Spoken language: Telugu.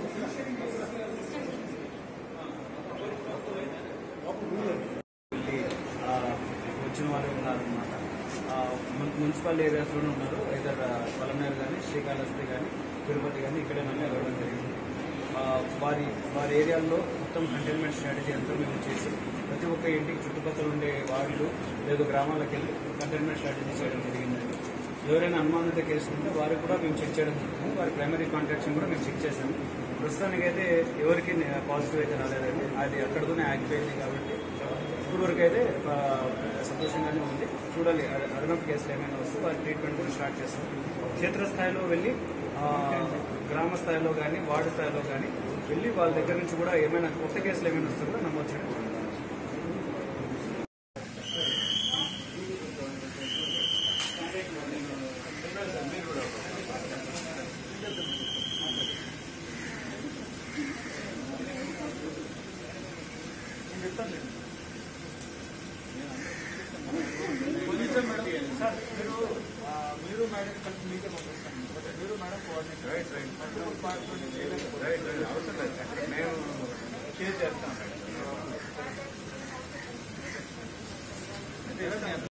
వెళ్ళి, ఆ, వచ్చిన వాళ్ళు ఉన్నారనమాట మున్సిపల్ ఏరియాస్లోనే ఉన్నారు ఇద్దరు పలమనేరు కానీ శ్రీకాళహస్తి కానీ తిరుపతి కానీ ఇక్కడే మనం వెళ్ళడం జరిగింది ఆ, వారి వారి ఏరియాల్లో మొత్తం కంటైన్మెంట్ స్ట్రాటజీ అంతా మేము చేసి ప్రతి ఒక్క ఇంటికి చుట్టుపక్కల ఉండే వార్డులు లేదా గ్రామాలకు వెళ్ళి కంటైన్మెంట్ స్ట్రాటజీ చేయడం జరిగిందండి ఎవరైనా అనుమానిత కేసు ఉంటే వారికి కూడా మేము చెక్ చేయడం జరుగుతుంది వారి ప్రైమరీ కాంటాక్ట్స్ కూడా మేము చెక్ చేసాము ప్రస్తుతానికి అయితే ఎవరికి పాజిటివ్ అయితే రాలేదండి అది అక్కడితోనే ఆగిపోయింది కాబట్టి ఇప్పుడు వరకు అయితే ఆ, సంతోషంగానే ఉంది చూడాలి అద- అదనపు కేసులు ఏమైనా వస్తే వారి ట్రీట్మెంట్ కూడా స్టార్ట్ చేస్తాం క్షేత్రస్థాయిలో వెళ్ళి ఆ, గ్రామ స్థాయిలో కానీ వార్డు స్థాయిలో కానీ వెళ్ళి వాళ్ళ దగ్గర నుంచి కూడా ఏమైనా కొత్త కేసులు ఏమైనా వస్తే కూడా నమోదు చేయడం జరుగుతుంది. కొంచెం మేడం సార్ మీరు ఆ, మీరు మేడం కలిపి మీకే పంపిస్తాను బట్ మీరు madam coordinator right right right right అవసరం లేదు మేము